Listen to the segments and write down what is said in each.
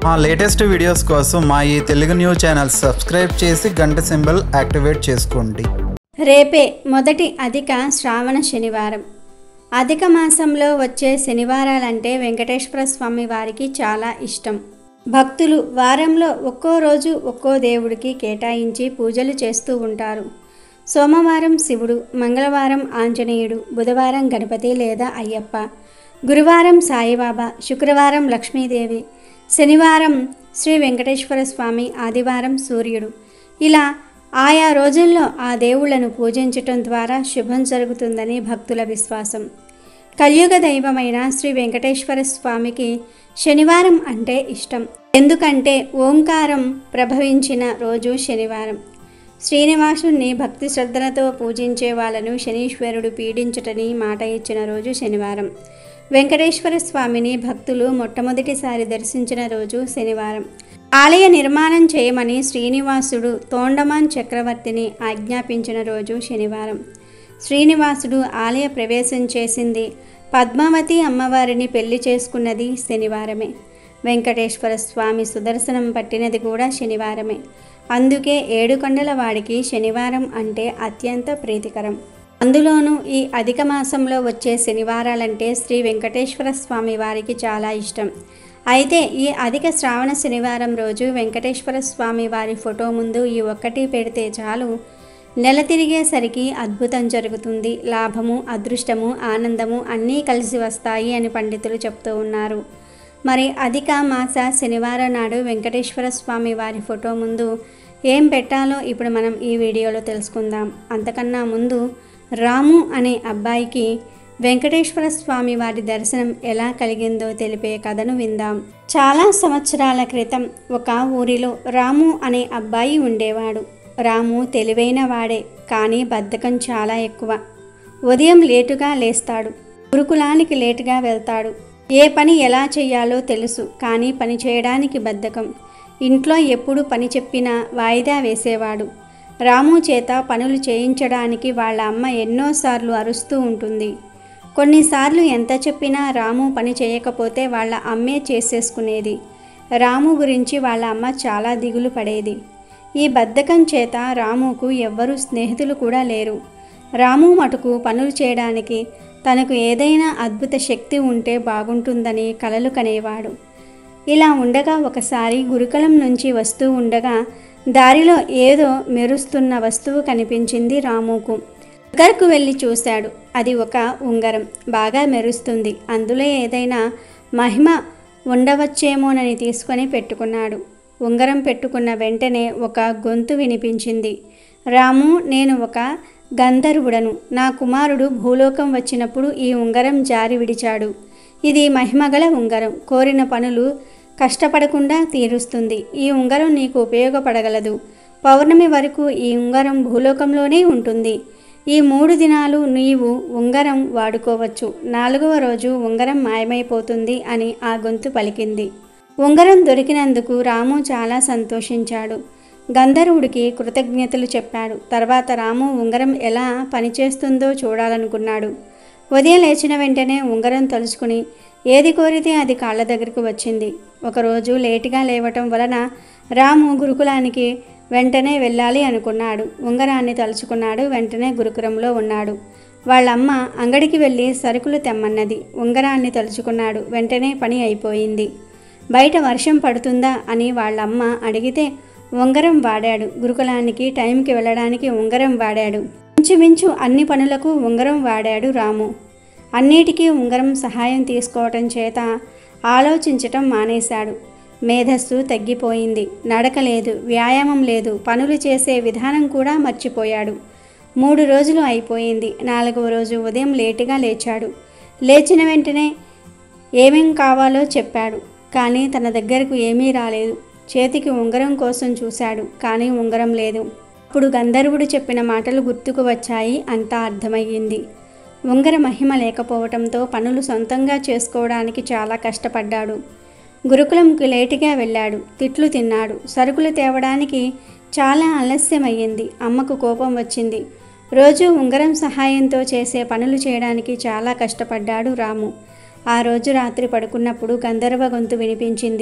మా latest videos కోసం మా ఈ తెలుగు న్యూస్ ఛానల్ సబ్స్క్రైబ్ చేసి గంట సింబల్ యాక్టివేట్ చేసుకోండి రేపే మొదటి అధిక శ్రావణ శనివారం అధిక మాసంలో వచ్చే శనివారాలంటే వెంకటేశ్వర స్వామి వారికి చాలా ఇష్టం భక్తులు వారంలో ఒక్కో రోజు ఒక్కో దేవుడికి కేటాయించి పూజలు చేస్తూ ఉంటారు సోమవారం శివుడు మంగళవారం ఆంజనేయుడు బుధవారం గణపతి లేదా అయ్యప్ప గురువారం సాయిబాబా శుక్రవారం లక్ష్మీదేవి శనివారం శ్రీ వెంకటేశ్వర స్వామి ఆదివారం సూర్యుడు ఇలా ఆయా రోజుల్లో ఆ దేవుళ్లను పూజించటం ద్వారా శుభం జరుగుతుందని భక్తుల విశ్వాసం కలియుగ దైవమైన శ్రీ వెంకటేశ్వర స్వామికి శనివారం అంటే ఇష్టం ఎందుకంటే ఓంకారం ప్రభవించిన రోజు శనివారం శ్రీనివాసుని భక్తి శ్రద్ధలతో పూజించే వాళ్ళను శనీశ్వరుడు పీడించుటని మాట ఇచ్చిన రోజు శనివారం వెంకటేశ్వర స్వామిని భక్తులు మొట్టమొదటిసారి దర్శించిన రోజు శనివారం ఆలయ నిర్మాణం చేయమని శ్రీనివాసుడు తోండమాన్ చక్రవర్తిని ఆజ్ఞాపించిన రోజు శనివారం శ్రీనివాసుడు ఆలయ ప్రవేశం చేసింది పద్మావతి అమ్మవారిని పెళ్లి చేసుకున్నది శనివారమే వెంకటేశ్వర స్వామి సుదర్శనం పట్టినది కూడా శనివారమే అందుకే ఏడుకొండల వాడికి శనివారం అంటే అత్యంత ప్రీతికరం అందులోనూ ఈ అధిక మాసంలో వచ్చే శనివారాలంటే శ్రీ వెంకటేశ్వర స్వామి వారికి చాలా ఇష్టం అయితే ఈ అధిక శ్రావణ శనివారం రోజు వెంకటేశ్వర స్వామి వారి ఫోటో ముందు ఈ ఒక్కటి పెడితే చాలు నెల తిరిగేసరికి అద్భుతం జరుగుతుంది లాభము అదృష్టము ఆనందము అన్నీ కలిసి వస్తాయి అని పండితులు చెప్తూ ఉన్నారు మరి అధిక మాస శనివారం నాడు వెంకటేశ్వర స్వామి వారి ఫోటో ముందు ఏం పెట్టాలో ఇప్పుడు మనం ఈ వీడియోలో తెలుసుకుందాం అంతకన్నా ముందు రాము అనే అబ్బాయికి వెంకటేశ్వర స్వామి వారి దర్శనం ఎలా కలిగిందో తెలిపే కథను విందాం చాలా సంవత్సరాల క్రితం ఒక ఊరిలో రాము అనే అబ్బాయి ఉండేవాడు రాము తెలివైన వాడే కానీ బద్ధకం చాలా ఎక్కువ ఉదయం లేటుగా లేస్తాడు గురుకులానికి లేటుగా వెళ్తాడు ఏ పని ఎలా చేయాలో తెలుసు కానీ పని చేయడానికి బద్ధకం ఇంట్లో ఎప్పుడు పని చెప్పినా వాయిదా వేసేవాడు రాము చేత పనులు చేయించడానికి వాళ్ళ అమ్మ ఎన్నోసార్లు అరుస్తూ ఉంటుంది కొన్నిసార్లు ఎంత చెప్పినా రాము పని చేయకపోతే వాళ్ళ అమ్మే చేసేసుకునేది రాము గురించి వాళ్ళ అమ్మ చాలా దిగులు పడేది ఈ బద్ధకం చేత రాముకు ఎవ్వరూ స్నేహితులు కూడా లేరు రాము మటుకు పనులు చేయడానికి తనకు ఏదైనా అద్భుత శక్తి ఉంటే బాగుంటుందని కలలు కనేవాడు ఇలా ఉండగా ఒకసారి గురుకులం నుంచి వస్తూ ఉండగా దారిలో ఏదో మెరుస్తున్న వస్తువు కనిపించింది రాముకు దగ్గరకు వెళ్ళి చూశాడు అది ఒక ఉంగరం బాగా మెరుస్తుంది అందులో ఏదైనా మహిమ ఉండవచ్చేమోనని తీసుకొని పెట్టుకున్నాడు ఉంగరం పెట్టుకున్న వెంటనే ఒక గొంతు వినిపించింది రాము నేను ఒక గంధర్వుడను నా కుమారుడు భూలోకం వచ్చినప్పుడు ఈ ఉంగరం జారి విడిచాడు ఇది మహిమగల ఉంగరం కోరిన పనులు కష్టపడకుండా తీరుస్తుంది ఈ ఉంగరం నీకు ఉపయోగపడగలదు పౌర్ణమి వరకు ఈ ఉంగరం భూలోకంలోనే ఉంటుంది ఈ మూడు దినాలు నీవు ఉంగరం వాడుకోవచ్చు నాలుగవ రోజు ఉంగరం మాయమైపోతుంది అని ఆ గొంతు పలికింది ఉంగరం దొరికినందుకు రాము చాలా సంతోషించాడు గంధర్వుడికి కృతజ్ఞతలు చెప్పాడు తర్వాత రాము ఉంగరం ఎలా పనిచేస్తుందో చూడాలనుకున్నాడు ఉదయం లేచిన వెంటనే ఉంగరం తలుచుకుని ఏది కోరితే అది కాళ్ళ దగ్గరకు వచ్చింది ఒకరోజు లేటుగా లేవటం వలన రాము గురుకులానికి వెంటనే వెళ్ళాలి అనుకున్నాడు ఉంగరాన్ని తలుచుకున్నాడు వెంటనే గురుకులంలో ఉన్నాడు వాళ్ళమ్మ అంగడికి వెళ్ళి సరుకులు తెమ్మన్నది ఉంగరాన్ని తలుచుకున్నాడు వెంటనే పని అయిపోయింది బయట వర్షం పడుతుందా అని వాళ్ళమ్మ అడిగితే ఉంగరం వాడాడు గురుకులానికి టైంకి వెళ్ళడానికి ఉంగరం వాడాడు ఇంచుమించు అన్ని పనులకు ఉంగరం వాడాడు రాము అన్నిటికీ ఉంగరం సహాయం తీసుకోవటం చేత ఆలోచించటం మానేశాడు మేధస్సు తగ్గిపోయింది నడక లేదు వ్యాయామం లేదు పనులు చేసే విధానం కూడా మర్చిపోయాడు మూడు రోజులు అయిపోయింది నాలుగవ రోజు ఉదయం లేటుగా లేచాడు లేచిన వెంటనే ఏమేం కావాలో చెప్పాడు కానీ తన దగ్గరకు ఏమీ రాలేదు చేతికి ఉంగరం కోసం చూశాడు కానీ ఉంగరం లేదు అప్పుడు గంధర్వుడు చెప్పిన మాటలు గుర్తుకు వచ్చాయి అంతా అర్థమయ్యింది ఉంగర మహిమ లేకపోవటంతో పనులు సొంతంగా చేసుకోవడానికి చాలా కష్టపడ్డాడు గురుకులంకి లేటుగా వెళ్ళాడు తిట్లు తిన్నాడు సరుకులు తేవడానికి చాలా ఆలస్యమయ్యింది అమ్మకు కోపం వచ్చింది రోజు ఉంగరం సహాయంతో చేసే పనులు చేయడానికి చాలా కష్టపడ్డాడు రాము ఆ రోజు రాత్రి పడుకున్నప్పుడు గంధర్వ గొంతు వినిపించింది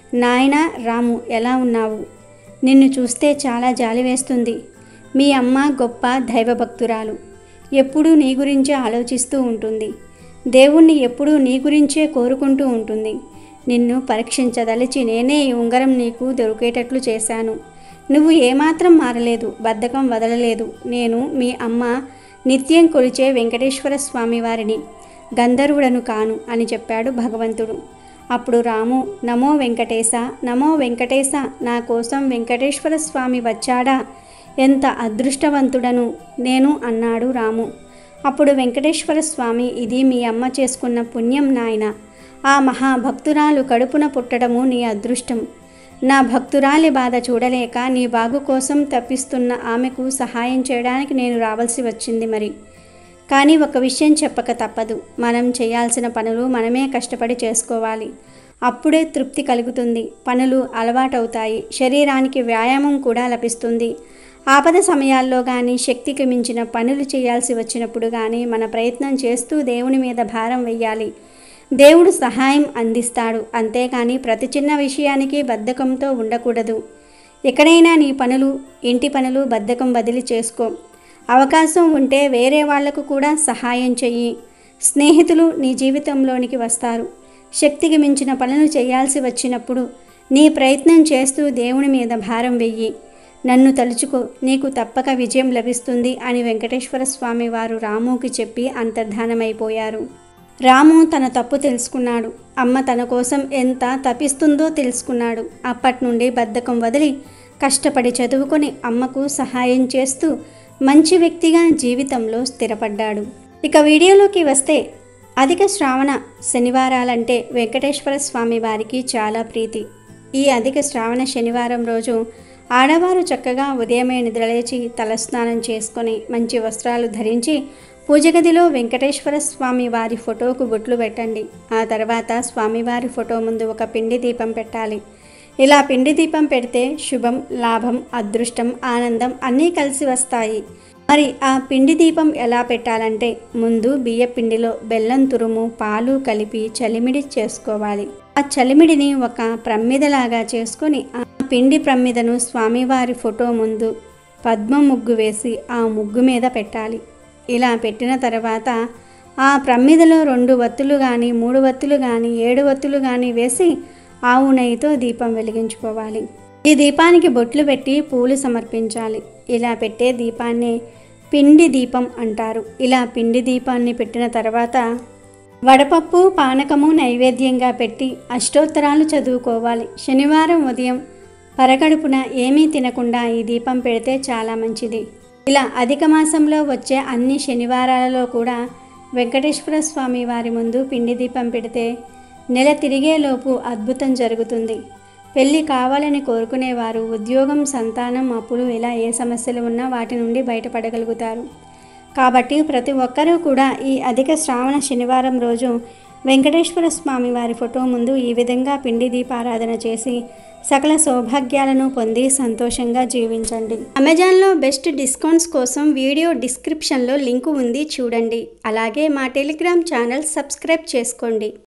నాయనా రాము ఎలా ఉన్నావు నిన్ను చూస్తే చాలా జాలి వేస్తుంది మీ అమ్మ గొప్ప దైవభక్తురాలు ఎప్పుడూ నీ గురించే ఆలోచిస్తూ ఉంటుంది దేవుణ్ణి ఎప్పుడూ నీ గురించే కోరుకుంటూ ఉంటుంది నిన్ను పరీక్షించదలిచి నేనే ఈ ఉంగరం నీకు దొరికేటట్లు చేశాను నువ్వు ఏమాత్రం మారలేదు బద్ధకం వదలలేదు నేను మీ అమ్మ నిత్యం కొలిచే వెంకటేశ్వర స్వామి వారిని గంధర్వుడను కాను అని చెప్పాడు భగవంతుడు అప్పుడు రాము నమో వెంకటేశ నమో వెంకటేశ నా కోసం వెంకటేశ్వర స్వామి వచ్చాడా ఎంత అదృష్టవంతుడను నేను అన్నాడు రాము అప్పుడు వెంకటేశ్వర స్వామి ఇది మీ అమ్మ చేసుకున్న పుణ్యం నాయన ఆ మహాభక్తురాలు కడుపున పుట్టడము నీ అదృష్టం నా భక్తురాలి బాధ చూడలేక నీ బాగు కోసం తప్పిస్తున్న ఆమెకు సహాయం చేయడానికి నేను రావాల్సి వచ్చింది మరి కానీ ఒక విషయం చెప్పక తప్పదు మనం చేయాల్సిన పనులు మనమే కష్టపడి చేసుకోవాలి అప్పుడే తృప్తి కలుగుతుంది పనులు అలవాటవుతాయి శరీరానికి వ్యాయామం కూడా లభిస్తుంది ఆపద సమయాల్లో కానీ శక్తికి మించిన పనులు చేయాల్సి వచ్చినప్పుడు కానీ మన ప్రయత్నం చేస్తూ దేవుని మీద భారం వెయ్యాలి దేవుడు సహాయం అందిస్తాడు అంతేకాని ప్రతి చిన్న విషయానికి బద్ధకంతో ఉండకూడదు ఎక్కడైనా నీ పనులు ఇంటి పనులు బద్ధకం బదిలీ చేసుకో అవకాశం ఉంటే వేరే వాళ్లకు కూడా సహాయం చెయ్యి స్నేహితులు నీ జీవితంలోనికి వస్తారు శక్తికి మించిన పనులు చేయాల్సి వచ్చినప్పుడు నీ ప్రయత్నం చేస్తూ దేవుని మీద భారం వెయ్యి నన్ను తలుచుకో నీకు తప్పక విజయం లభిస్తుంది అని వెంకటేశ్వర స్వామి వారు రాముకి చెప్పి అంతర్ధానమైపోయారు రాము తన తప్పు తెలుసుకున్నాడు అమ్మ తన కోసం ఎంత తపిస్తుందో తెలుసుకున్నాడు అప్పటి నుండి బద్ధకం వదిలి కష్టపడి చదువుకొని అమ్మకు సహాయం చేస్తూ మంచి వ్యక్తిగా జీవితంలో స్థిరపడ్డాడు ఇక వీడియోలోకి వస్తే అధిక శ్రావణ శనివారాలంటే వెంకటేశ్వర స్వామి వారికి చాలా ప్రీతి ఈ అధిక శ్రావణ శనివారం రోజు ఆడవారు చక్కగా ఉదయమే నిద్రలేచి తలస్నానం చేసుకొని మంచి వస్త్రాలు ధరించి పూజగదిలో వెంకటేశ్వర స్వామి వారి ఫోటోకు బొట్లు పెట్టండి ఆ తర్వాత స్వామివారి ఫోటో ముందు ఒక పిండి దీపం పెట్టాలి ఇలా పిండి దీపం పెడితే శుభం లాభం అదృష్టం ఆనందం అన్నీ కలిసి వస్తాయి మరి ఆ పిండి దీపం ఎలా పెట్టాలంటే ముందు బియ్య పిండిలో బెల్లం తురుము పాలు కలిపి చలిమిడి చేసుకోవాలి ఆ చలిమిడిని ఒక ప్రమ్మిదలాగా చేసుకొని ఆ పిండి ప్రమ్మిదను స్వామివారి ఫోటో ముందు పద్మ ముగ్గు వేసి ఆ ముగ్గు మీద పెట్టాలి ఇలా పెట్టిన తర్వాత ఆ ప్రమ్మిదలో రెండు వత్తులు కానీ మూడు వత్తులు కానీ ఏడు వత్తులు కానీ వేసి ఆవు నెయ్యితో దీపం వెలిగించుకోవాలి ఈ దీపానికి బొట్లు పెట్టి పూలు సమర్పించాలి ఇలా పెట్టే దీపాన్ని పిండి దీపం అంటారు ఇలా పిండి దీపాన్ని పెట్టిన తర్వాత వడపప్పు పానకము నైవేద్యంగా పెట్టి అష్టోత్తరాలు చదువుకోవాలి శనివారం ఉదయం పరగడుపున ఏమీ తినకుండా ఈ దీపం పెడితే చాలా మంచిది ఇలా అధిక మాసంలో వచ్చే అన్ని శనివారాలలో కూడా వెంకటేశ్వర స్వామి వారి ముందు పిండి దీపం పెడితే నెల తిరిగేలోపు అద్భుతం జరుగుతుంది పెళ్ళి కావాలని కోరుకునేవారు ఉద్యోగం సంతానం అప్పులు ఇలా ఏ సమస్యలు ఉన్నా వాటి నుండి బయటపడగలుగుతారు కాబట్టి ప్రతి ఒక్కరూ కూడా ఈ అధిక శ్రావణ శనివారం రోజు వెంకటేశ్వర స్వామి వారి ఫోటో ముందు ఈ విధంగా పిండి దీపారాధన చేసి సకల సౌభాగ్యాలను పొంది సంతోషంగా జీవించండి అమెజాన్లో బెస్ట్ డిస్కౌంట్స్ కోసం వీడియో డిస్క్రిప్షన్లో లింకు ఉంది చూడండి అలాగే మా టెలిగ్రామ్ ఛానల్ సబ్స్క్రైబ్ చేసుకోండి